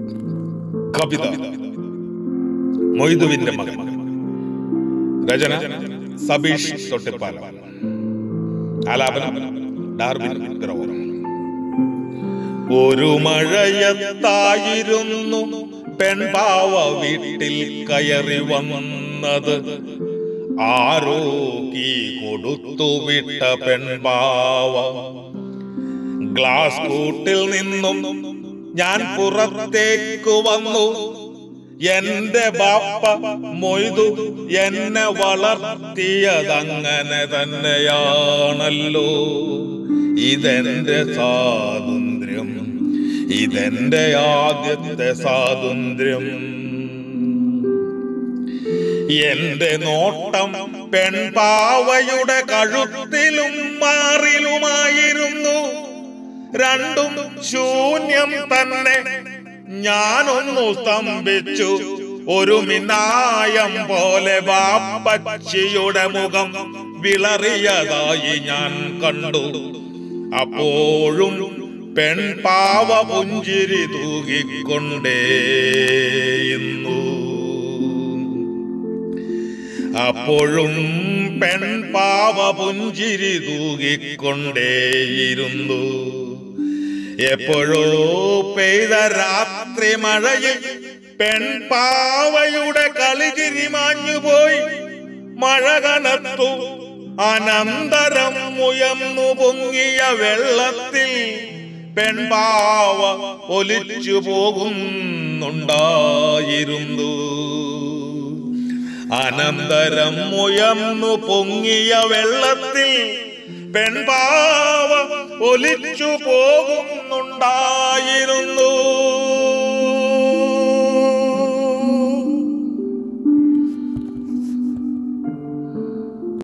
കവിത മൊയ്തുവിന്റെ മകൻ രചന സബീഷ് തൊട്ടിപ്പാല ആലാപനം ഡാർവിൻ ഗ്രൗർ ഒരു മഴയത്തായിരുന്നു പെൺപാവ വീട്ടിൽ കയറി വന്നത് ആരോ കീ കൊടുത്തു വിട്ട പെൺപാവ ഗ്ലാസ് കൂട്ടിൽ നിന്നും ഞാൻ പുറത്തേക്ക് വന്നു എന്റെ ബാപ്പ മൊയ്തു എന്നെ വളർത്തിയതങ്ങനെ തന്നെയാണല്ലോ ഇതെന്റെ സ്വാതന്ത്ര്യം ഇതെന്റെ ആദ്യത്തെ സ്വാതന്ത്ര്യം എന്റെ നോട്ടം പെൺപാവയുടെ കഴുത്തിലും മാറിലുമായിരുന്നു രണ്ടും ശൂന്യം തന്നെ ഞാനൊന്നു സ്തംഭിച്ചു ഒരു മിന്നായം പോലെ ബാപ്പച്ചിയുടെ മുഖം വിളറിയതായി ഞാൻ കണ്ടു അപ്പോഴും പെൺപാവ പുഞ്ചിരി തൂകിക്കൊണ്ടേയിരുന്നു അപ്പോഴും പെൺപാവ പുഞ്ചിരി തൂകിക്കൊണ്ടേയിരുന്നു എപ്പോഴോ പെയ്ത രാത്രി മഴയിൽ പെൺപാവയുടെ കളിചിരി മാഞ്ഞുപോയി മഴ കനത്തു അനന്തരം ഉയർന്നു പൊങ്ങിയ വെള്ളത്തിൽ പെൺപാവ ഒലിച്ചു പോകുന്നുണ്ടായിരുന്നു അനന്തരം ഉയർന്നു പൊങ്ങിയ വെള്ളത്തിൽ പെൺപാവ ഒലിച്ചു പോകുന്നുണ്ടായിരുന്നു